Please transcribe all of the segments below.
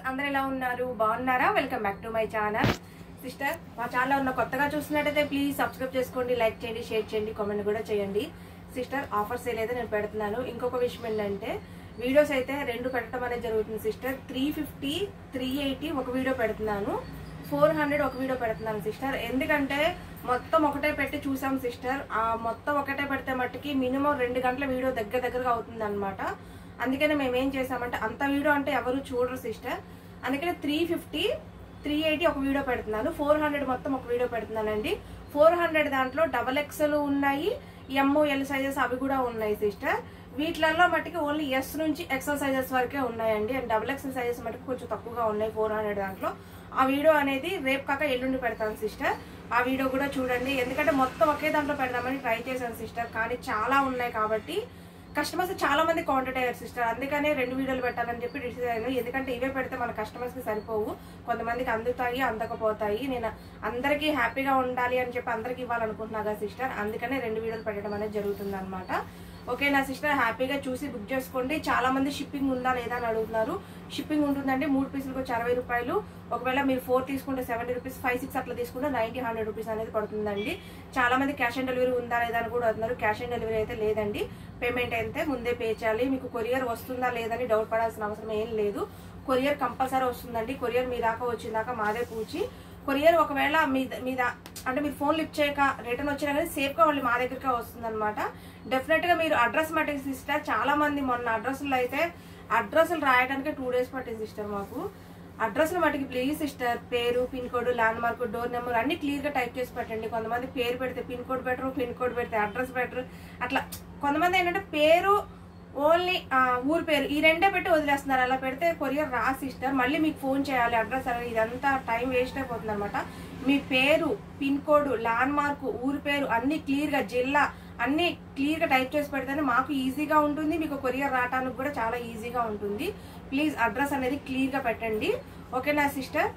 అందరు ఎలా ఉన్నారు బాగున్నారా welcome back to my channel sister మా ఛానల్ ఉన్న కొత్తగా చూస్తున్నట్టయితే ప్లీజ్ సబ్స్క్రైబ్ చేసుకోండి లైక్ చేయండి షేర్ చేయండి కామెంట్ కూడా చేయండి సిస్టర్ ఆఫర్స్ ఏదైతే నేను పెడుతున్నాను ఇంకొక విషయం ఏంటంటే వీడియోస్ అయితే రెండు పెట్టడం అనేది జరుగుతుంది sister three fifty three eighty ఒక వీడియో పెడుతున్నాను ఫోర్ హండ్రెడ్ ఒక వీడియో పెడుతున్నాను సిస్టర్ ఎందుకంటే మొత్తం ఒకటే పెట్టి చూసాం సిస్టర్ ఆ మొత్తం ఒకటే పెడితే మట్టుకి మినిమం రెండు గంటల వీడియో దగ్గర దగ్గరగా అవుతుంది అనమాట అందుకనే మేము ఏం చేసామంటే అంత వీడియో అంటే ఎవరు చూడరు సిస్టర్ అందుకనే త్రీ ఫిఫ్టీ త్రీ ఎయిటీ ఒక వీడియో పెడుతున్నాను ఫోర్ హండ్రెడ్ మొత్తం ఒక వీడియో పెడుతున్నానండి ఫోర్ హండ్రెడ్ దాంట్లో డబల్ ఎక్స్ఎల్ ఉన్నాయి ఎంఓ ఎల్ సైజెస్ అవి కూడా ఉన్నాయి సిస్టర్ వీటిలలో మట్టుకి ఓన్లీ ఎస్ నుంచి ఎక్సెల్ సైజెస్ వరకే ఉన్నాయండి అండ్ డబుల్ ఎక్సెల్ సైజెస్ మటుకు కొంచెం తక్కువగా ఉన్నాయి ఫోర్ హండ్రెడ్ దాంట్లో ఆ వీడియో అనేది రేపు కాక ఎల్లుండి పెడతాను సిస్టర్ ఆ వీడియో కూడా చూడండి ఎందుకంటే మొత్తం ఒకే దాంట్లో పెడదామని ట్రై చేశాను సిస్టర్ కానీ చాలా ఉన్నాయి కాబట్టి కస్టమర్స్ చాలా మంది కాంటాక్ట్ అయ్యారు సిస్టర్ అందుకనే రెండు వీడియోలు పెట్టాలని చెప్పి డిసైడ్ అయ్యాను ఎందుకంటే ఇవే పెడితే మన కస్టమర్స్ కి సరిపోవు కొంతమందికి అందుతాయి అందకపోతాయి నేను అందరికీ హ్యాపీగా ఉండాలి అని చెప్పి అందరికి ఇవ్వాలనుకుంటున్నా కదా సిస్టర్ అందుకనే రెండు వీడియోలు పెట్టడం అనేది జరుగుతుంది అనమాట ఓకే నా సిస్టర్ హ్యాపీగా చూసి బుక్ చేసుకోండి చాలా మంది షిప్పింగ్ ఉందా లేదా అని అడుగుతున్నారు షిప్పింగ్ ఉంటుందండి మూడు పీసులకు వచ్చి అరవై రూపాయలు ఒకవేళ మీరు ఫోర్ తీసుకుంటే సెవెంటీ రూపీస్ ఫైవ్ సిక్స్ అట్లా తీసుకుంటే నైన్టీ హండ్రెడ్ రూపీస్ అనేది పడుతుందండి చాలా మంది క్యాష్ ఆన్ డెలివరీ ఉందా లేదా అని కూడా అడుగుతున్నారు క్యాష్ ఆన్ డెలివరీ అయితే లేదండి పేమెంట్ అయితే ముందే పే చేయాలి మీకు కొరియర్ వస్తుందా లేదని డౌట్ పడాల్సిన అవసరం ఏం లేదు కొరియర్ కంపల్సరీ వస్తుందండి కొరియర్ మీ దాకా వచ్చిందాక మాదే పూచి కొరియర్ ఒకవేళ మీ మీద అంటే మీరు ఫోన్ లిఫ్ట్ చేయక రిటర్న్ వచ్చినా కానీ సేఫ్ గా వాళ్ళు మా దగ్గరకే వస్తుంది అనమాట డెఫినెట్ గా మీరు అడ్రస్ మట్టి సిస్టర్ చాలా మంది మొన్న అడ్రస్లు అయితే అడ్రస్లు రాయడానికి టూ డేస్ పట్టింది సిస్టర్ మాకు అడ్రస్లు మటుకి ప్లీజ్ సిస్టర్ పేరు pin code landmark door number అన్ని క్లియర్ గా టైప్ చేసి పెట్టండి కొంతమంది పేరు పెడితే pin code better pin code పెడితే అడ్రస్ బెటర్ అట్లా కొంతమంది ఏంటంటే పేరు ఓన్లీ ఊరు పేరు ఈ రెండే పెట్టి వదిలేస్తున్నారు అలా పెడితే కొరియర్ రా సిస్టర్ మళ్ళీ మీకు ఫోన్ చేయాలి అడ్రస్ అనేది ఇదంతా టైం వేస్ట్ అయిపోతుంది అనమాట మీ పేరు పిన్ కోడ్ ల్యాండ్ మార్క్ ఊరు పేరు అన్ని క్లియర్ గా జిల్లా అన్ని క్లియర్ గా టైప్ చేసి పెడితేనే మాకు ఈజీగా ఉంటుంది మీకు కొరియర్ రావడానికి కూడా చాలా ఈజీగా ఉంటుంది ప్లీజ్ అడ్రస్ అనేది క్లియర్ గా పెట్టండి ఓకేనా సిస్టర్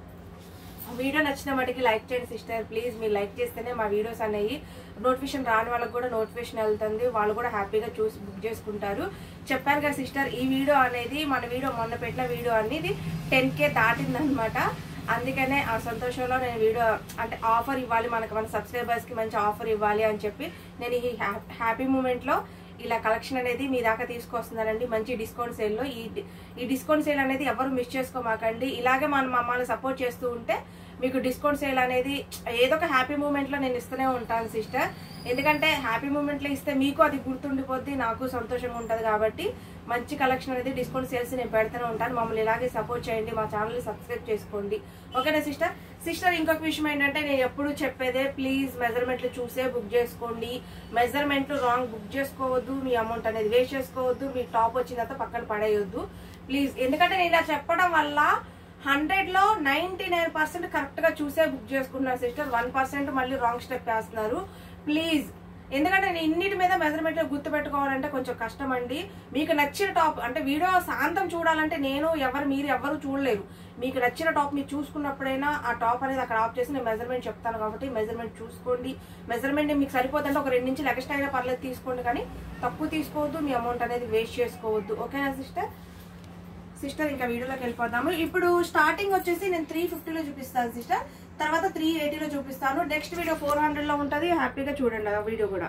వీడియో నచ్చిన మటుకి లైక్ చేయండి సిస్టర్ ప్లీజ్ మీరు లైక్ చేస్తేనే మా వీడియోస్ అనేవి నోటిఫికేషన్ రాని వాళ్ళకి కూడా నోటిఫికేషన్ వెళ్తుంది వాళ్ళు కూడా హ్యాపీగా చూసి బుక్ చేసుకుంటారు చెప్పాను కదా సిస్టర్ ఈ వీడియో అనేది మన వీడియో మొన్న పెట్టిన వీడియో అనేది టెన్ కే దాటిందనమాట అందుకనే ఆ సంతోషంలో నేను వీడియో అంటే ఆఫర్ ఇవ్వాలి మనకు మన సబ్స్క్రైబర్స్ కి మంచి ఆఫర్ ఇవ్వాలి అని చెప్పి నేను ఈ హ్యాపీ మూమెంట్ లో ఇలా కలెక్షన్ అనేది మీ దాకా తీసుకొస్తున్నానండి మంచి డిస్కౌంట్ సేల్ లో ఈ ఈ డిస్కౌంట్ సేల్ అనేది ఎవరు మిస్ చేసుకోమాకండి ఇలాగే మనం మమ్మల్ని సపోర్ట్ చేస్తూ ఉంటే మీకు డిస్కౌంట్ సేల్ అనేది ఏదో ఒక హ్యాపీ మూమెంట్ లో నేను ఇస్తూనే ఉంటాను సిస్టర్ ఎందుకంటే హ్యాపీ మూమెంట్ లో ఇస్తే మీకు అది గుర్తుండిపోద్ది నాకు సంతోషంగా ఉంటది కాబట్టి మంచి కలెక్షన్ అనేది డిస్కౌంట్ సేల్స్ నేను పెడుతూనే ఉంటాను మమ్మల్ని ఇలాగే సపోర్ట్ చేయండి మా ఛానల్ సబ్స్క్రైబ్ చేసుకోండి ఓకేనా సిస్టర్ సిస్టర్ ఇంకొక విషయం ఏంటంటే నేను ఎప్పుడు చెప్పేదే ప్లీజ్ మెజర్మెంట్లు చూసే బుక్ చేసుకోండి మెజర్మెంట్లు రాంగ్ బుక్ చేసుకోవద్దు మీ అమౌంట్ అనేది వేస్ట్ చేసుకోవద్దు మీ టాప్ వచ్చిన తర్వాత పక్కన పడేయొద్దు ప్లీజ్ ఎందుకంటే నేను ఇలా చెప్పడం వల్ల హండ్రెడ్ లో నైన్టీ నైన్ పర్సెంట్ కరెక్ట్ గా చూసే బుక్ చేసుకుంటున్నారు సిస్టర్ వన్ పర్సెంట్ మళ్ళీ రాంగ్ స్టెప్ వేస్తున్నారు ప్లీజ్ ఎందుకంటే నేను ఇన్నిటి మీద మెజర్మెంట్ గుర్తు పెట్టుకోవాలంటే కొంచెం కష్టం అండి మీకు నచ్చిన టాప్ అంటే వీడియో శాంతం చూడాలంటే నేను ఎవరు మీరు ఎవరు చూడలేరు మీకు నచ్చిన టాప్ మీరు చూసుకున్నప్పుడైనా ఆ టాప్ అనేది అక్కడ ఆఫ్ చేసి నేను మెజర్మెంట్ చెప్తాను కాబట్టి మెజర్మెంట్ చూసుకోండి మెజర్మెంట్ మీకు సరిపోతుంటే ఒక రెండు నుంచి ఎక్స్ట్రా అయినా పర్లేదు తీసుకోండి కానీ తక్కువ తీసుకోవద్దు మీ అమౌంట్ అనేది వేస్ట్ చేసుకోవద్దు ఓకేనా సిస్టర్ సిస్టర్ ఇంకా వీడియోలోకి వెళ్ళిపోదాము ఇప్పుడు స్టార్టింగ్ వచ్చేసి నేను త్రీ ఫిఫ్టీలో చూపిస్తాను సిస్టర్ తర్వాత త్రీ ఎయిటీలో చూపిస్తాను నెక్స్ట్ వీడియో ఫోర్ హండ్రెడ్లో ఉంటుంది హ్యాపీగా చూడండి ఆ వీడియో కూడా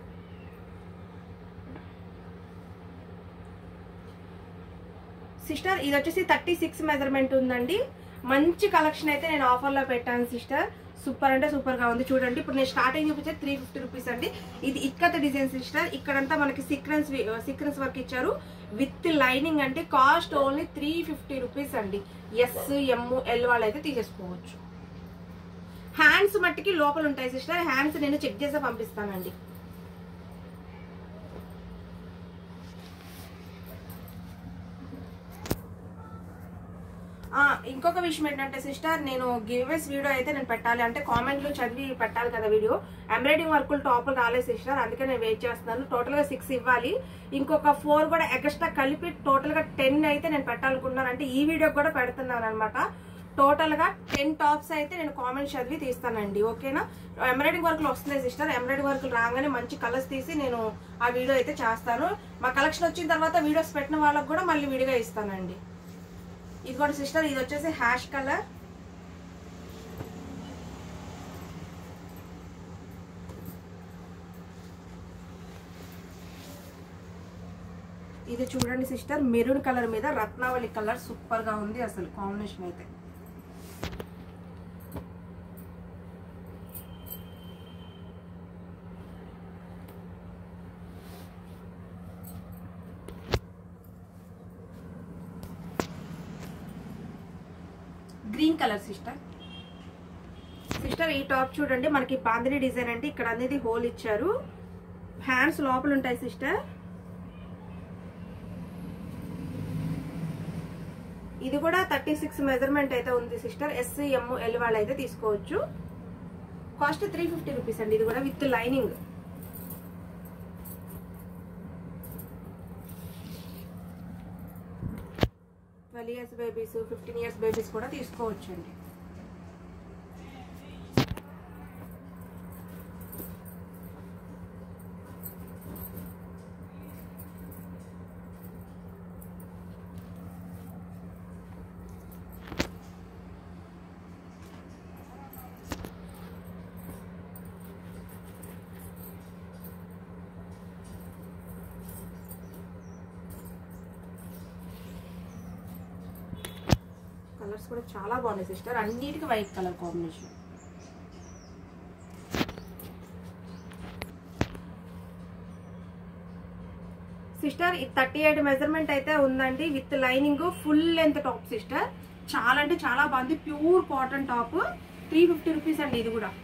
సిస్టర్ ఇది వచ్చేసి థర్టీ సిక్స్ మెజర్మెంట్ ఉందండి మంచి కలెక్షన్ అయితే నేను ఆఫర్లో పెట్టాను సిస్టర్ సూపర్ అంటే సూపర్ గా ఉంది చూడండి ఇప్పుడు నేను స్టార్టింగ్ చూపించే త్రీ ఫిఫ్టీ రూపీస్ అండి ఇది ఇక్కత డిజైన్ సిస్టర్ ఇక్కడంతా మనకి సీక్రెన్స్ సీక్రెన్స్ వర్క్ ఇచ్చారు విత్ లైనింగ్ అంటే cost only three fifty rupees అండి ఎస్ ఎమ్ ఎల్ వాళ్ళు అయితే తీసేసుకోవచ్చు హ్యాండ్స్ మట్టికి లోపల ఉంటాయి సిస్టర్ హ్యాండ్స్ నేను చెక్ చేసి పంపిస్తానండి ఆ, ఇంకొక విషయం ఏంటంటే సిస్టర్ నేను గివ్వేస్ వీడియో అయితే నేను పెట్టాలి అంటే కామెంట్లు చదివి పెట్టాలి కదా వీడియో ఎంబ్రాయిడింగ్ వర్కులు టాపులు రాలేదు సిస్టర్ అందుకే నేను వెయిట్ చేస్తున్నాను టోటల్ గా సిక్స్ ఇవ్వాలి ఇంకొక ఫోర్ కూడా ఎక్స్ట్రా కలిపి టోటల్ గా టెన్ అయితే నేను పెట్టాలనుకుంటున్నాను అంటే ఈ వీడియో కూడా పెడుతున్నాను అనమాట టోటల్ గా టెన్ టాప్స్ అయితే నేను కామెంట్ చదివి తీస్తానండి ఓకేనా ఎంబ్రాయిడింగ్ వర్క్ వస్తున్నాయి సిస్టర్ ఎంబ్రాయిడింగ్ వర్క్ రాగానే మంచి కలర్స్ తీసి నేను ఆ వీడియో అయితే చేస్తాను మా కలెక్షన్ వచ్చిన తర్వాత వీడియోస్ పెట్టిన వాళ్ళకి కూడా మళ్ళీ విడిగా ఇస్తానండి ఇది కూడా సిస్టర్ ఇది వచ్చేసి హ్యాష్ కలర్ ఇది చూడండి సిస్టర్ మెరూన్ కలర్ మీద రత్నావళి కలర్ సూపర్ గా ఉంది అసలు కాంబినేషన్ అయితే గ్రీన్ కలర్ సిస్టర్ సిస్టర్ ఈ టాప్ చూడండి మనకి బాందిని డిజైన్ అండి ఇక్కడ అనేది హోల్ ఇచ్చారు హ్యాండ్స్ లోపల ఉంటాయి సిస్టర్ ఇది కూడా థర్టీ సిక్స్ మెజర్మెంట్ అయితే ఉంది సిస్టర్ ఎస్సీ ఎమ్ ఎల్ వాళ్ళు అయితే తీసుకోవచ్చు కాస్ట్ త్రీ ఫిఫ్టీ రూపీస్ అండి ఇది కూడా with lining twelve years babies fifteen years babies కూడా తీసుకోవచ్చు అండి కలర్స్ కూడా చాలా బాగున్నాయి సిస్టర్ అన్నిటికీ వైట్ కలర్ కాంబినేషన్ సిస్టర్ ఇది థర్టీ ఎయిట్ మెజర్మెంట్ అయితే ఉందండి with lining full length top sister చాలా అంటే చాలా బాగుంది pure cotton top three fifty rupees అండి ఇది కూడా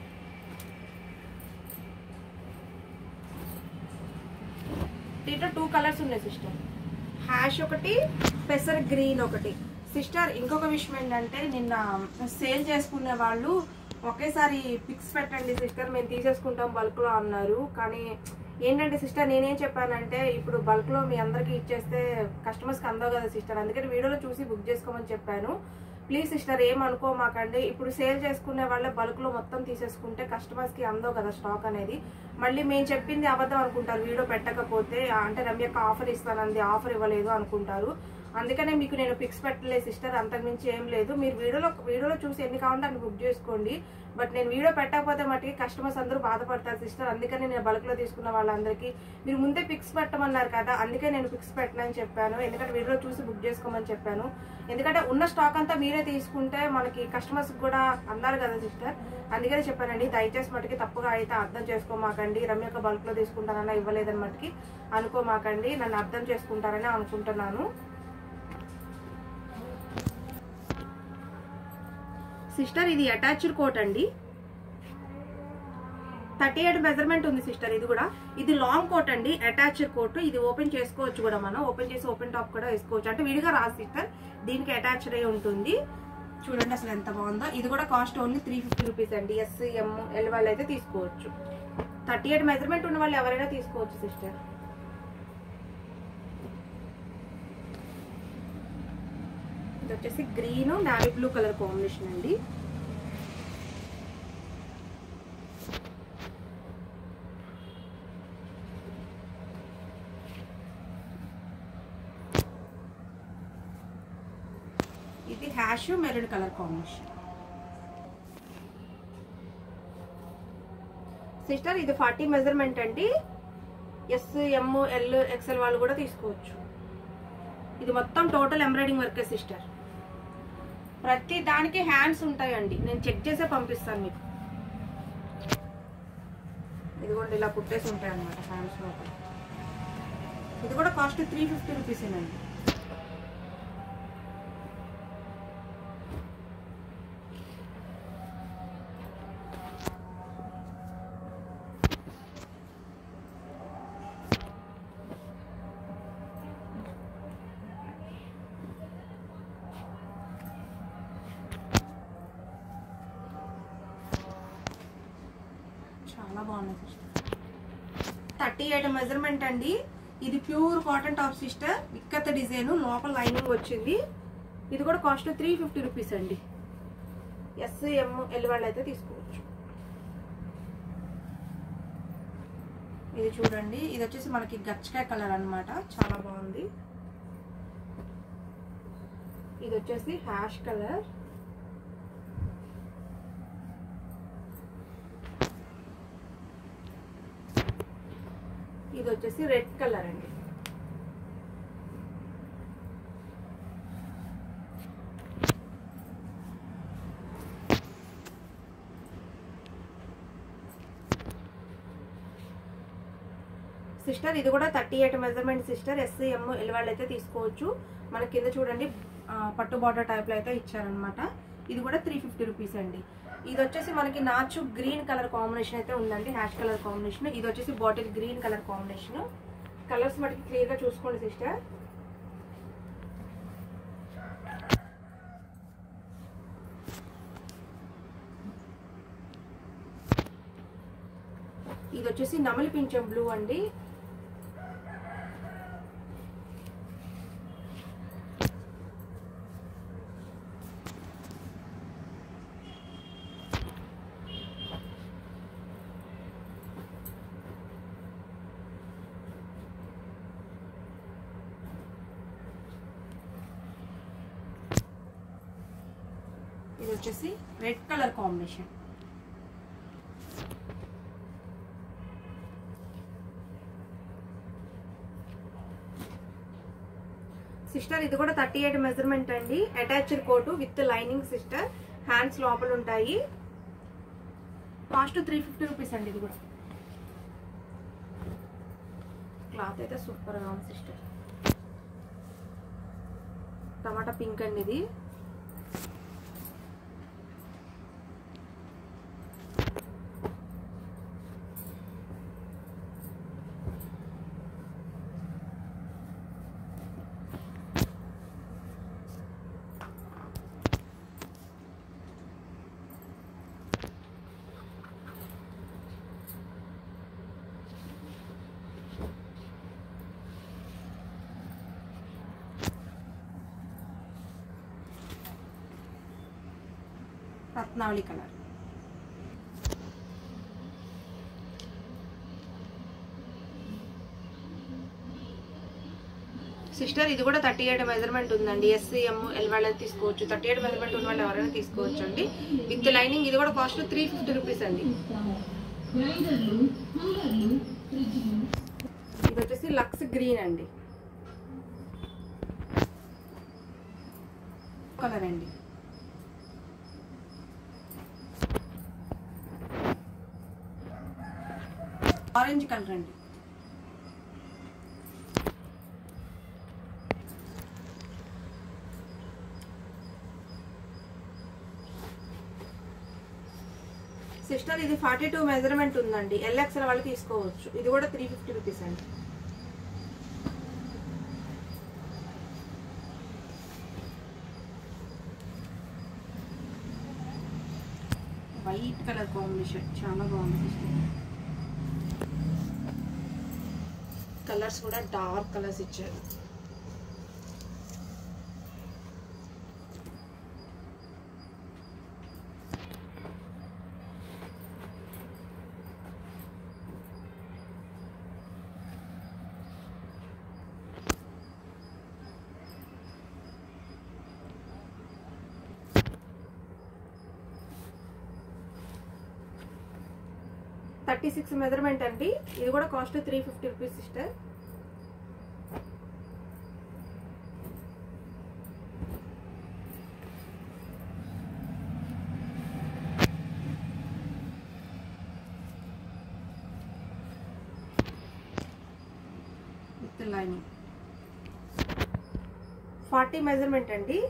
దీంట్లో టూ కలర్స్ ఉన్నాయి సిస్టర్ హ్యాష్ ఒకటి పెసర్ గ్రీన్ ఒకటి సిస్టర్ ఇంకొక విషయం ఏంటంటే నిన్న సేల్ చేసుకునే వాళ్ళు ఒకేసారి పిక్స్ పెట్టండి సిస్టర్ మేము తీసేసుకుంటాం బల్క్ లో అన్నారు కానీ ఏంటంటే సిస్టర్ నేనేం చెప్పానంటే ఇప్పుడు బల్క్ లో మీ అందరికి ఇచ్చేస్తే కస్టమర్స్ కి అందవు కదా సిస్టర్ అందుకని వీడియోలో చూసి బుక్ చేసుకోమని చెప్పాను ప్లీజ్ సిస్టర్ ఏం అనుకోమాకండి ఇప్పుడు సేల్ చేసుకునే వాళ్ళే బల్క్ లో మొత్తం తీసేసుకుంటే కస్టమర్స్ కి అందవు కదా స్టాక్ అనేది మళ్ళీ మేము చెప్పింది అబద్ధం అనుకుంటారు వీడియో పెట్టకపోతే అంటే రమ్యక్క ఆఫర్ ఇస్తానంది ఆఫర్ ఇవ్వలేదు అనుకుంటారు అందుకనే మీకు నేను పిక్స్ పెట్టలేదు సిస్టర్ అంతకుమించి ఏం లేదు మీరు వీడియోలో వీడియోలో చూసి ఎన్ని కావాలంటే అన్ని బుక్ చేసుకోండి బట్ నేను వీడియో పెట్టకపోతే మటుకి కస్టమర్స్ అందరూ బాధపడతారు సిస్టర్ అందుకని నేను బల్క్ లో తీసుకున్న వాళ్ళందరికీ మీరు ముందే పిక్స్ పెట్టమన్నారు కదా అందుకే నేను పిక్స్ పెట్టనని చెప్పాను ఎందుకంటే వీడియోలో చూసి బుక్ చేసుకోమని చెప్పాను ఎందుకంటే ఉన్న స్టాక్ అంతా మీరే తీసుకుంటే మనకి కస్టమర్స్ కూడా అన్నారు కదా సిస్టర్ అందుకనే చెప్పానండి దయచేసి మటుకి తప్పుగా అయితే అర్థం చేసుకోమాకండి రమ్యక బల్క్ లో తీసుకుంటానన్నా ఇవ్వలేదని మటుకి అనుకోమాకండి నన్ను అర్థం చేసుకుంటారని అనుకుంటున్నాను సిస్టర్ ఇది అటాచ్డ్ కోట్ అండి థర్టీ ఎయిట్ మెజర్మెంట్ ఉంది సిస్టర్ ఇది కూడా ఇది లాంగ్ కోట్ అండి అటాచ్డ్ కోట్ ఇది ఓపెన్ చేసుకోవచ్చు కూడా మనం ఓపెన్ చేసి ఓపెన్ టాప్ కూడా వేసుకోవచ్చు అంటే విడిగా రాదు సిస్టర్ దీనికి అటాచ్డ్ అయి ఉంటుంది చూడండి అసలు ఎంత బాగుందో ఇది కూడా cost only three fifty rupees అండి ఎస్ ఎం ఎల్ వాళ్ళు అయితే తీసుకోవచ్చు థర్టీ ఎయిట్ మెజర్మెంట్ ఉన్న వాళ్ళు ఎవరైనా తీసుకోవచ్చు సిస్టర్ ఇది వచ్చేసి green navy blue colour combination అండి ఇది ash maroon colour combination sister ఇది ఫార్టీ మెజర్మెంట్ అండి ఎస్ ఎమ్ ఎల్ ఎక్సెల్ వాళ్ళు కూడా తీసుకోవచ్చు ఇది మొత్తం టోటల్ ఎంబ్రాయిడింగ్ వర్క్ సిస్టర్ ప్రతి దానికి హ్యాండ్స్ ఉంటాయండి నేను చెక్ చేసే పంపిస్తాను మీకు ఇదిగోండి ఇలా కుట్టేసి ఉంటాయి అనమాట హ్యాండ్స్ లోపల ఇది కూడా కాస్ట్ త్రీ ఫిఫ్టీ రూపీసేనండి చాలా బాగున్నాయి సిస్టర్ థర్టీ ఎయిట్ మెజర్మెంట్ అండి ఇది pure cotton top sister ikat design లోపల లైనింగ్ వచ్చింది ఇది కూడా కాస్ట్ త్రీ ఫిఫ్టీ రూపీస్ అండి ఎస్ ఎం ఎల్ వాళ్ళు అయితే తీసుకోవచ్చు ఇది చూడండి ఇది వచ్చేసి మనకి గచ్చకాయ కలర్ అన్నమాట చాలా బాగుంది ఇది వచ్చేసి హ్యాష్ కలర్ ఇది వచ్చేసి రెడ్ కలర్ అండి సిస్టర్ ఇది కూడా thirty eight measurement sister S M L వాళ్ళు అయితే తీసుకోవచ్చు మన కింద చూడండి ఆ, పట్టు బార్డర్ టైప్లో అయితే ఇచ్చారనమాట ఇది కూడా త్రీ ఫిఫ్టీ రూపీస్ అండి ఇది వచ్చేసి మనకి నాచు గ్రీన్ కలర్ కాంబినేషన్ అయితే ఉందండి హ్యాష్ కలర్ కాంబినేషన్ ఇది వచ్చేసి bottle green colour combination colours మటుకు క్లియర్గా చూసుకోండి సిస్టర్ ఇది వచ్చేసి నమలి పింఛం బ్లూ అండి ఇది వచ్చేసి రెడ్ కలర్ కాంబినేషన్ సిస్టర్ ఇది కూడా థర్టీ ఎయిట్ మెజర్మెంట్ అండి attached coat with lining sister hands లోపల ఉంటాయి కాస్ట్ త్రీ ఫిఫ్టీ రూపీస్ అండి ఇది కూడా క్లాత్ అయితే సూపర్గా ఉంది సిస్టర్ టమాటా పింక్ అండి ఇది రత్నావళి కలర్ సిస్టర్ ఇది కూడా థర్టీ ఎయిట్ మెజర్మెంట్ ఉందండి ఎస్సీఎం ఎల్ వాళ్ళని తీసుకోవచ్చు థర్టీ ఎయిట్ మెజర్మెంట్ ఉన్న వాళ్ళు ఎవరైనా తీసుకోవచ్చు అండి విత్ లైనింగ్ ఇది కూడా కాస్ట్ త్రీ ఫిఫ్టీ రూపీస్ అండి ఇది వచ్చేసి లక్స్ గ్రీన్ అండి కలర్ అండి ఆరెంజ్ కలర్ అండి సిస్టర్ ఇది ఫార్టీ టూ మెజర్మెంట్ ఉందండి ఎల్ఎక్స్ఎల్ వాళ్ళు తీసుకోవచ్చు ఇది కూడా త్రీ ఫిఫ్టీ రూపీస్ అండి వైట్ కలర్ కాంబినేషన్ చాలా బాగుంది సిస్టర్ కలర్స్ కూడా డార్క్ కలర్స్ ఇచ్చారు థర్టీ సిక్స్ మెజర్మెంట్ అండి ఇది కూడా cost three fifty rupees sister with lining forty measurement అండి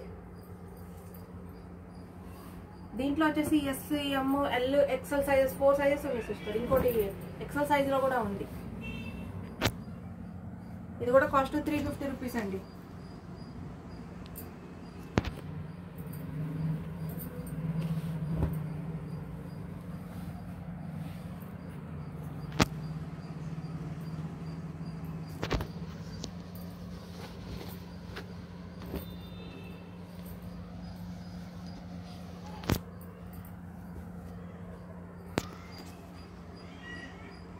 దీంట్లో వచ్చేసి S M L XL sizes four sizes ఉన్నాయి సిస్టర్ ఇంకోటి ఎక్సెల్ సైజ్ లో కూడా ఉంది ఇది కూడా కాస్ట్ త్రీ ఫిఫ్టీ రూపీస్ అండి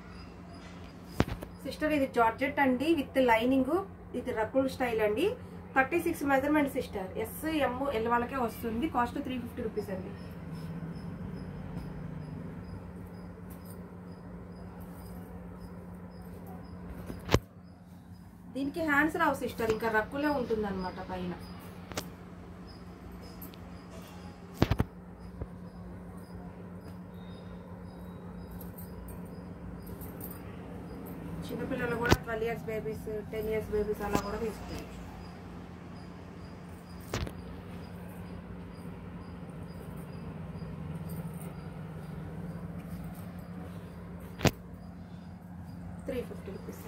సిస్టర్ ఇది జార్జెట్ అండి విత్ లైనింగ్ ఇది రకుల్ స్టైల్ అండి thirty six measurement sister S M L వాళ్ళకే వస్తుంది కాస్ట్ త్రీ ఫిఫ్టీ రూపీస్ అండి దీనికి హ్యాండ్స్ రావు సిస్టర్ ఇంకా రక్కులే ఉంటుంది అనమాట పైన చిన్నపిల్లలు కూడా twelve years babies ten years babies అలా కూడా తీసుకోవచ్చు త్రీ ఫిఫ్టీ రూపీస్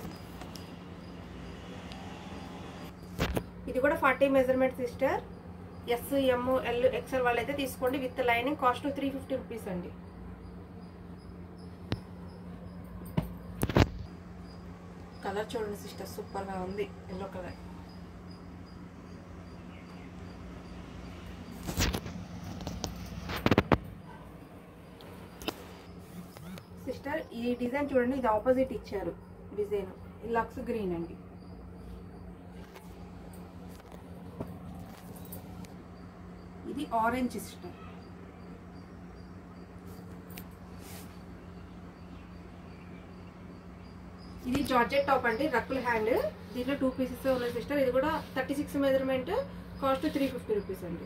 ఇది కూడా forty measurement sister S M L XL వాళ్ళు అయితే తీసుకోండి with lining cost three fifty rupees అండి కలర్ చూడండి సిస్టర్ సూపర్గా ఉంది ఎల్లో కలర్ సిస్టర్ ఈ డిజైన్ చూడండి ఇది ఆపోజిట్ ఇచ్చారు డిజైన్ లక్స్ గ్రీన్ అండి ఇది ఆరెంజ్ సిస్టర్ ఇది జార్జెట్ టాప్ అండి రక్కుల్ హ్యాండ్ దీంట్లో టూ పీసెస్ ఉన్నాయి సిస్టర్ ఇది కూడా thirty six measurement cost three fifty rupees అండి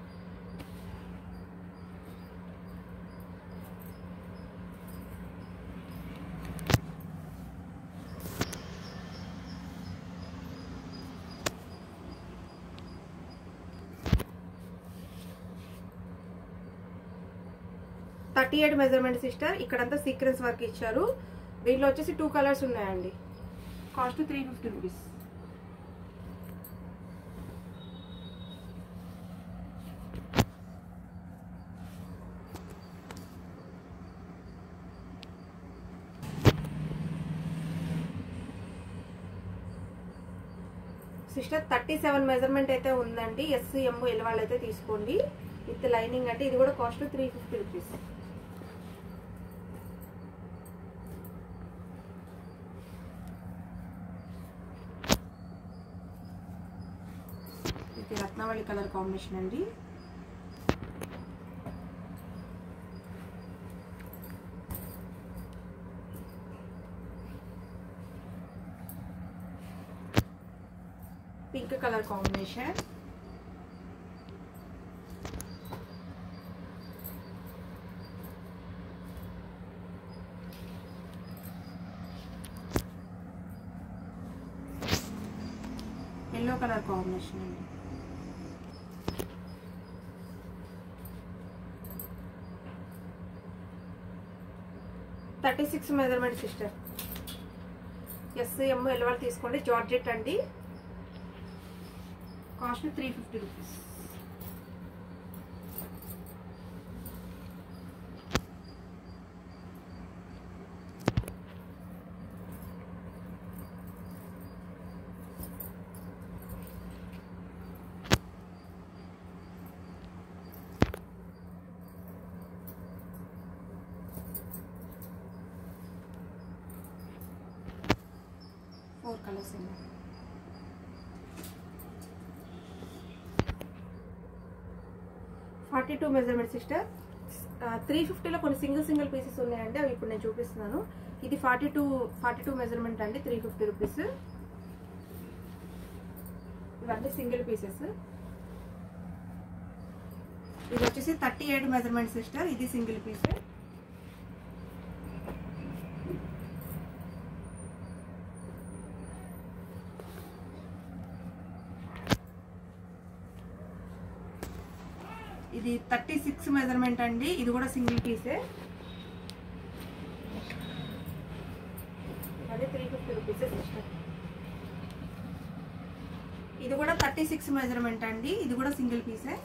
థర్టీ ఎయిట్ మెజర్మెంట్ సిస్టర్ ఇక్కడంతా సీక్రెన్స్ వర్క్ ఇచ్చారు దీంట్లో వచ్చేసి టూ కలర్స్ ఉన్నాయండి cost three fifty rupees sister thirty seven measurement అయితే ఉందండి ఎస్ ఎమ్ ఎల్ వాళ్ళు అయితే తీసుకోండి విత్ లైనింగ్ అంటే ఇది కూడా కాస్ట్ త్రీ ఫిఫ్టీ రూపీస్ ఇది రత్నవళి కలర్ కాంబినేషన్ అండి pink colour combination yellow colour combination అండి thirty six measurement sister S M L వాళ్ళు తీసుకోండి జార్జెట్ అండి cost three fifty rupees four colours ఉన్నాయి forty two measurement sister three ఫిఫ్టీలో కొన్ని సింగిల్ సింగిల్ పీసెస్ ఉన్నాయండి అవి ఇప్పుడు నేను చూపిస్తున్నాను ఇది forty two forty two measurement అండి త్రీ ఫిఫ్టీ రూపీస్ ఇవన్నీ సింగిల్ పీసెస్ ఇది వచ్చేసి థర్టీ ఎయిట్ మెజర్మెంట్ సిస్టర్ ఇది సింగిల్ పీస్ ఇది థర్టీ సిక్స్ మెజర్మెంట్ అండి ఇది కూడా సింగిల్ పీసే అదే త్రీ ఫిఫ్టీ రూపీస్ సిస్టర్ ఇది కూడా థర్టీ సిక్స్ మెజర్మెంట్ అండి ఇది కూడా సింగిల్ పీసే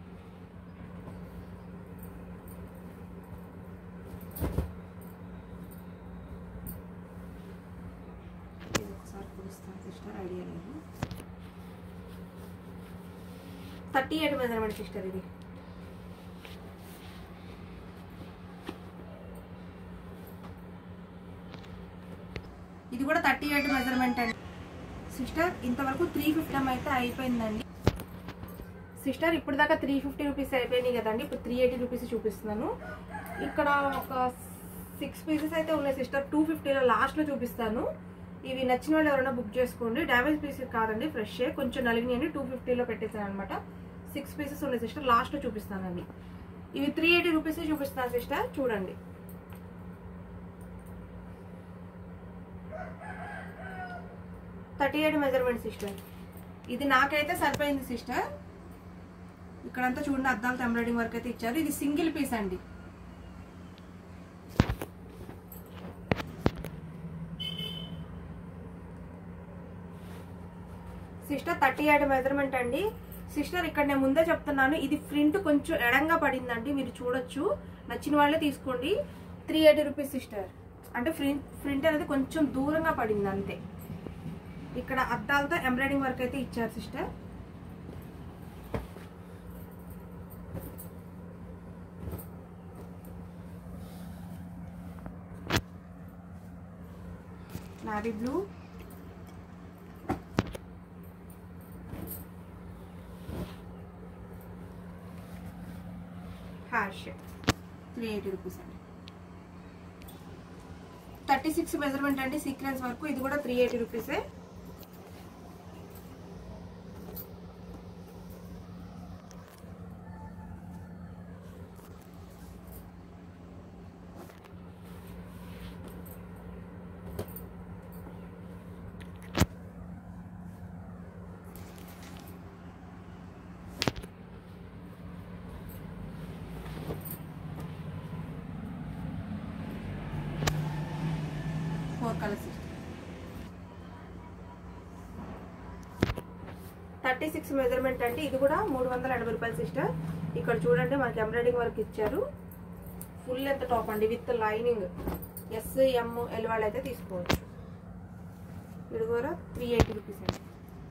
ఇది ఒకసారి కుడుస్తాను సిస్టర్ ఐడియా లేదు థర్టీ ఎయిట్ మెజర్మెంట్ సిస్టర్ ఇది ఇది కూడా థర్టీ ఎయిట్ మెజర్మెంట్ అండి సిస్టర్ ఇంతవరకు త్రీ ఫిఫ్టీ అయితే అయిపోయిందండి సిస్టర్ ఇప్పుడు దాకా త్రీ ఫిఫ్టీ రూపీస్ అయిపోయినాయి కదండి ఇప్పుడు త్రీ ఎయిటీ రూపీస్ చూపిస్తున్నాను ఇక్కడ ఒక సిక్స్ పీసెస్ అయితే ఉన్నాయి సిస్టర్ టూ ఫిఫ్టీలో లాస్ట్లో చూపిస్తాను ఇవి నచ్చిన వాళ్ళు ఎవరైనా బుక్ చేసుకోండి డ్యామేజ్ పీసెస్ కాదండి ఫ్రెష్ కొంచెం నలిగినాయండి టూ ఫిఫ్టీలో పెట్టేసాను అనమాట సిక్స్ పీసెస్ ఉన్నాయి సిస్టర్ లాస్ట్లో చూపిస్తాను అవి ఇవి త్రీ ఎయిటీ రూపీస్ చూపిస్తాను సిస్టర్ చూడండి థర్టీ ఎయిట్ మెజర్మెంట్ సిస్టర్ ఇది నాకైతే సరిపోయింది సిస్టర్ ఇక్కడంతా చూడండి అద్దాలతో ఎంబ్రాయిడింగ్ వర్క్ అయితే ఇచ్చారు ఇది సింగిల్ పీస్ అండి సిస్టర్ థర్టీ ఎయిట్ మెజర్మెంట్ అండి సిస్టర్ ఇక్కడ నేను ముందే చెప్తున్నాను ఇది ప్రింట్ కొంచెం ఎడంగా పడిందండి మీరు చూడొచ్చు నచ్చిన వాళ్ళే తీసుకోండి త్రీ ఎయిటీ రూపీస్ సిస్టర్ అంటే ప్రింట్ ప్రింట్ అనేది కొంచెం దూరంగా పడింది అంతే ఇక్కడ అద్దాలతో ఎంబ్రాయిడింగ్ వర్క్ అయితే ఇచ్చారు sister navy blue hash three eighty rupees అండి థర్టీ సిక్స్ మెజర్మెంట్ అండి సీక్వెన్స్ వరకు ఇది కూడా త్రీ ఎయిటీ రూపీసే four colours thirty six measurement అండి ఇది కూడా మూడు వందల ఎనభై రూపాయలు సిస్టర్ ఇక్కడ చూడండి మనకి ఎంబ్రాయిడింగ్ వర్క్ ఇచ్చారు ఫుల్ ఎంత టాప్ అండి with lining S M L వాళ్ళు అయితే తీసుకోవచ్చు ఇది కూడా త్రీ ఎయిటీ రూపీస్ అండి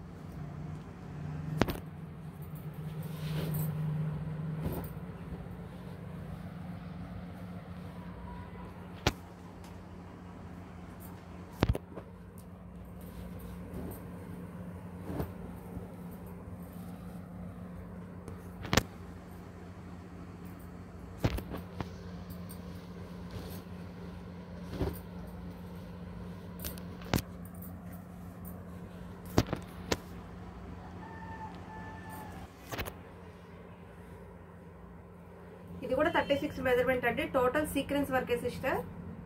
ఇది కూడా థర్టీ సిక్స్ మెజర్మెంట్ అండి total sequence work sister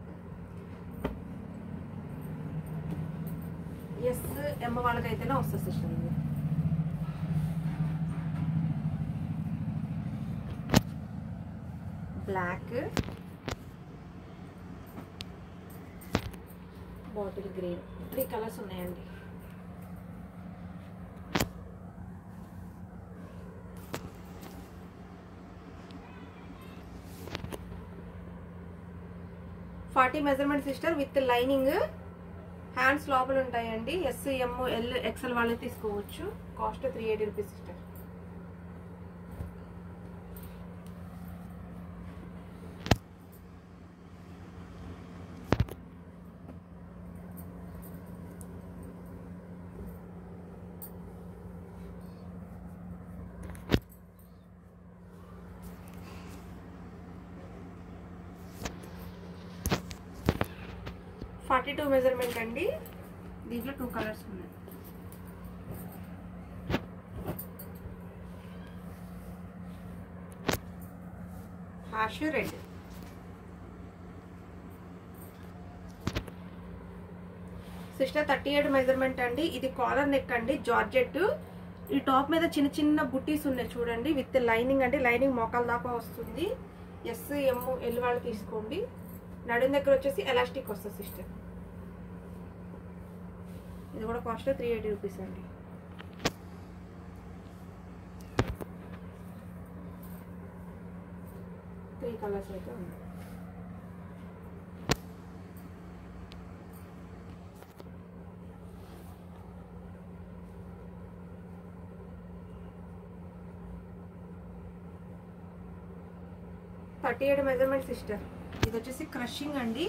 S ఎమ్మ వాళ్ళకైతేనే వస్తుంది సిస్టర్ ఇది black bottle green three colours ఉన్నాయండి forty measurement sister with lining hands లోపల ఉంటాయండి ఎస్ ఎమ్ ఎల్ ఎక్సెల్ వాళ్ళే తీసుకోవచ్చు cost three eighty rupees sister forty two measurement అండి దీంట్లో టూ కలర్స్ ఉన్నాయి hash red sister thirty eight measurement అండి ఇది కాలర్ నెక్ అండి జార్జెట్ ఈ టాప్ మీద చిన్న చిన్న బుట్టీస్ ఉన్నాయి చూడండి విత్ లైనింగ్ అంటే లైనింగ్ మోకాల దాకా వస్తుంది ఎస్ ఎమ్ ఎల్ వాళ్ళు తీసుకోండి నడుం దగ్గర వచ్చేసి ఎలాస్టిక్ వస్తుంది సిస్టర్ ఇది కూడా కాస్ట్ త్రీ ఎయిటీ రూపీస్ అండి త్రీ కలర్స్ అయితే ఉన్నాయి థర్టీ ఎయిట్ మెజర్మెంట్ సిస్టర్ ఇది వచ్చేసి క్రషింగ్ అండి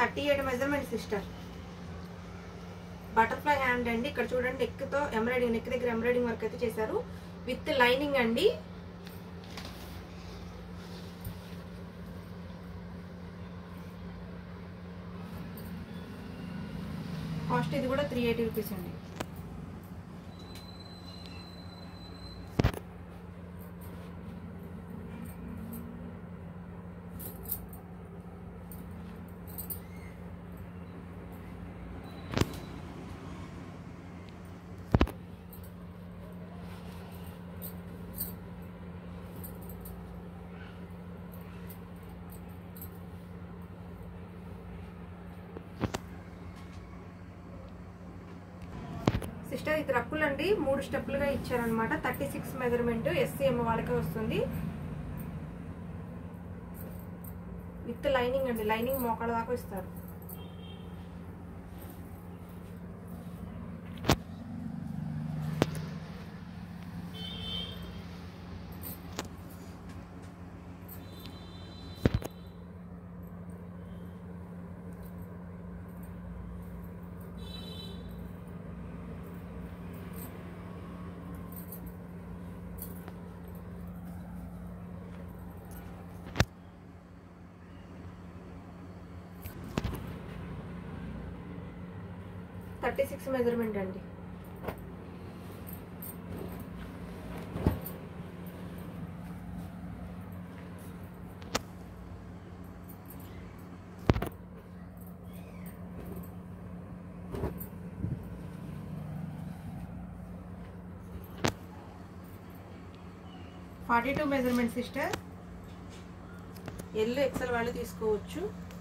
thirty eight measurement sister butterfly hand అండి ఇక్కడ చూడండి నెక్తో ఎంబ్రాయిడింగ్ నెక్ దగ్గర ఎంబ్రాయిడింగ్ వర్క్ అయితే చేశారు విత్ లైనింగ్ అండి కాస్ట్ ఇది కూడా త్రీ ఎయిటీ రూపీస్ అండి సిస్టర్ ఇది రక్కులు అండి మూడు స్టెప్పులుగా ఇచ్చారనమాట థర్టీ సిక్స్ మెజర్మెంట్ ఎస్సీఎం వాళ్ళకే వస్తుంది విత్ లైనింగ్ అండి లైనింగ్ మోకాళ్ళ దాకా ఇస్తారు థర్టీ సిక్స్ మెజర్మెంట్ అండి forty two measurement sister L XL వాళ్ళు తీసుకోవచ్చు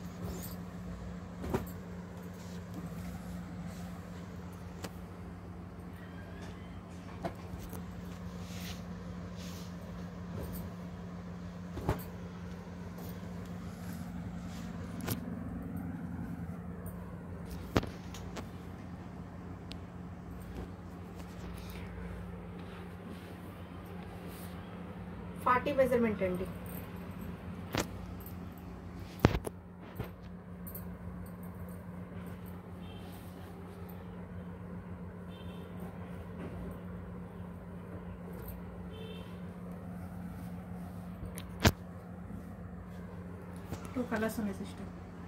ఫార్టీ మెజర్మెంట్ అండి టూ కలర్స్ ఉన్నాయి సిస్టర్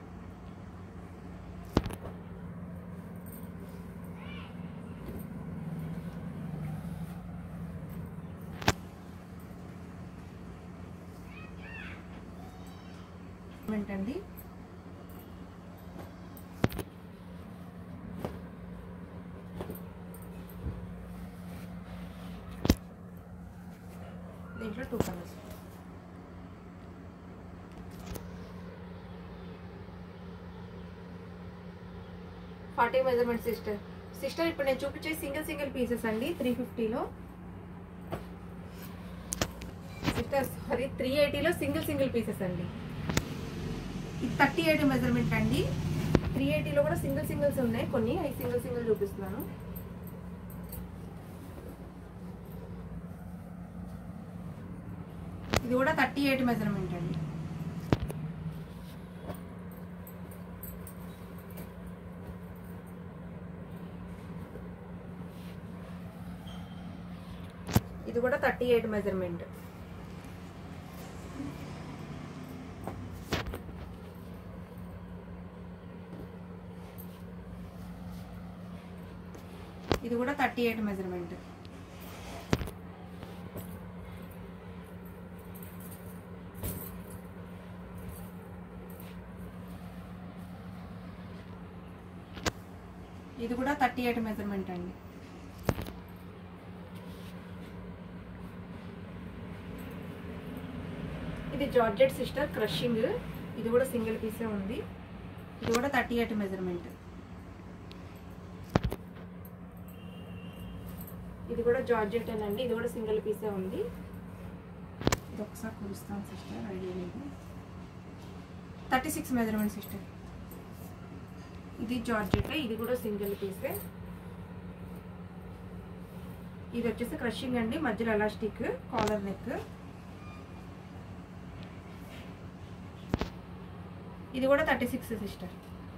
అండి దీంట్లో two colours forty measurement sister sister ఇప్పుడు నేను చూపించే సింగిల్ సింగిల్ పీసెస్ అండి త్రీ ఫిఫ్టీలో సిస్టర్ సారీ త్రీ ఎయిటీలో సింగిల్ సింగిల్ పీసెస్ అండి ఇది థర్టీ ఎయిట్ మెజర్మెంట్ అండి త్రీ ఎయిటీలో కూడా సింగిల్ సింగిల్స్ ఉన్నాయి కొన్ని అవి సింగిల్ సింగిల్ చూపిస్తున్నాను ఇది కూడా థర్టీ ఎయిట్ మెజర్మెంట్ అండి ఇది కూడా థర్టీ ఎయిట్ మెజర్మెంట్ ఇది కూడా థర్టీ ఎయిట్ మెజర్మెంట్ ఇది కూడా థర్టీ ఎయిట్ మెజర్మెంట్ అండి ఇది జార్జెట్ సిస్టర్ క్రషింగ్ ఇది కూడా సింగిల్ పీసే ఉంది ఇది కూడా థర్టీ ఎయిట్ మెజర్మెంట్ ఇది కూడా జార్జెట్ అండి ఇది కూడా సింగిల్ పీసే ఉంది ఇది ఒకసారి కురుస్తాను సిస్టర్ ఐడియా లేదు థర్టీ సిక్స్ మెజర్మెంట్ సిస్టర్ ఇది జార్జెట్ ఇది కూడా సింగిల్ పీసే ఇది వచ్చేసి క్రషింగ్ అండి మధ్యలో ఎలాస్టిక్ కాలర్ నెక్ ఇది కూడా thirty six sister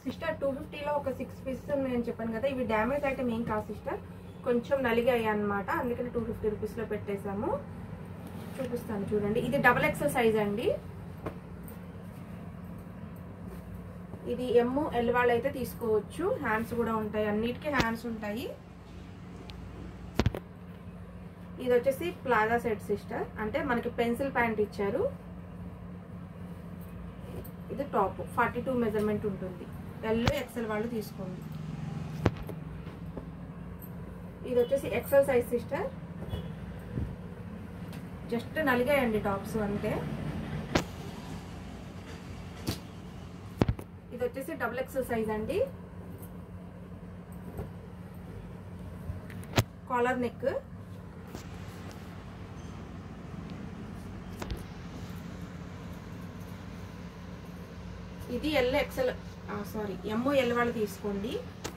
sister two ఫిఫ్టీలో ఒక సిక్స్ పీసెస్ ఉన్నాయని చెప్పాను కదా ఇవి డ్యామేజ్ ఐటమ్ ఏం కాదు సిస్టర్ కొంచెం నలిగాయి అనమాట అందుకని టూ ఫిఫ్టీ రూపీస్లో పెట్టేశాము చూపిస్తాను చూడండి ఇది డబల్ ఎక్సెల్ సైజ్ అండి ఇది ఎమ్ ఎల్ వాళ్ళు అయితే తీసుకోవచ్చు హ్యాండ్స్ కూడా ఉంటాయి అన్నిటికీ హ్యాండ్స్ ఉంటాయి ఇది వచ్చేసి ప్లాజా సెట్ సిస్టర్ అంటే మనకి పెన్సిల్ ప్యాంట్ ఇచ్చారు ఇది టాప్ ఫార్టీ టూ మెజర్మెంట్ ఉంటుంది ఎల్ ఎక్సెల్ వాళ్ళు తీసుకోండి ఇది వచ్చేసి ఎక్సెల్ సైజ్ సిస్టర్ జస్ట్ నలిగాయండి టాప్స్ అంతే ఇది వచ్చేసి డబుల్ ఎక్సెల్ సైజ్ అండి కాలర్ నెక్ ఇది L XL sorry M L వాళ్ళు తీసుకోండి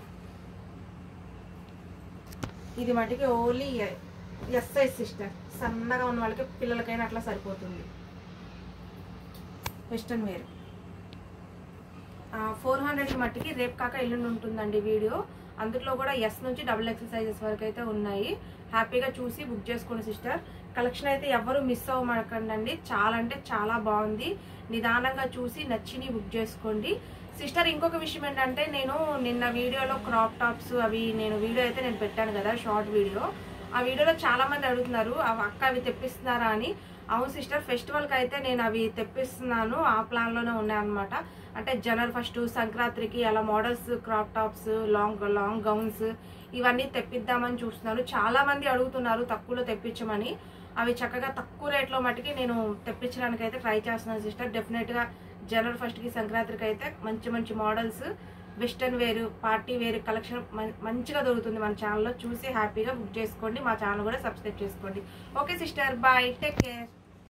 ఇది మటుకి ఓన్లీ ఎస్ సైజ్ సిస్టర్ సన్నగా ఉన్న వాళ్ళకి పిల్లలకైనా అట్లా సరిపోతుంది వెస్టర్న్ వేర్ ఫోర్ హండ్రెడ్ మట్టికి రేపు కాక ఎల్లుండి ఉంటుందండి వీడియో అందులో కూడా ఎస్ నుంచి డబుల్ ఎక్సర్సైజెస్ వరకు అయితే ఉన్నాయి హ్యాపీగా చూసి బుక్ చేసుకోండి సిస్టర్ కలెక్షన్ అయితే ఎవరు మిస్ అవ్వమనకండి చాలా అంటే చాలా బాగుంది నిదానంగా చూసి నచ్చిని బుక్ చేసుకోండి సిస్టర్ ఇంకొక విషయం ఏంటంటే నేను నిన్న వీడియోలో క్రాప్ టాప్స్ అవి నేను వీడియో అయితే నేను పెట్టాను కదా షార్ట్ వీడియో ఆ వీడియోలో చాలా మంది అడుగుతున్నారు అవి అక్క అవి తెప్పిస్తున్నారా అని అవును సిస్టర్ ఫెస్టివల్కి అయితే నేను అవి తెప్పిస్తున్నాను ఆ ప్లాన్లోనే ఉన్నాయన్నమాట అంటే జనవరి ఫస్ట్ సంక్రాంతికి అలా models crop tops long long gowns ఇవన్నీ తెప్పిద్దామని చూస్తున్నాను చాలా మంది అడుగుతున్నారు తక్కువలో తెప్పించమని అవి చక్కగా తక్కువ రేట్లో మట్టుకి నేను తెప్పించడానికి అయితే ట్రై చేస్తున్నాను సిస్టర్ డెఫినెట్గా జనవరి ఫస్ట్కి సంక్రాంతికి అయితే మంచి మంచి మోడల్స్ వెస్టర్న్ వేరు పార్టీ వేరు కలెక్షన్ మంచిగా దొరుకుతుంది మన ఛానల్లో చూసి హ్యాపీగా బుక్ చేసుకోండి మా ఛానల్ కూడా సబ్స్క్రైబ్ చేసుకోండి okay sister bye take care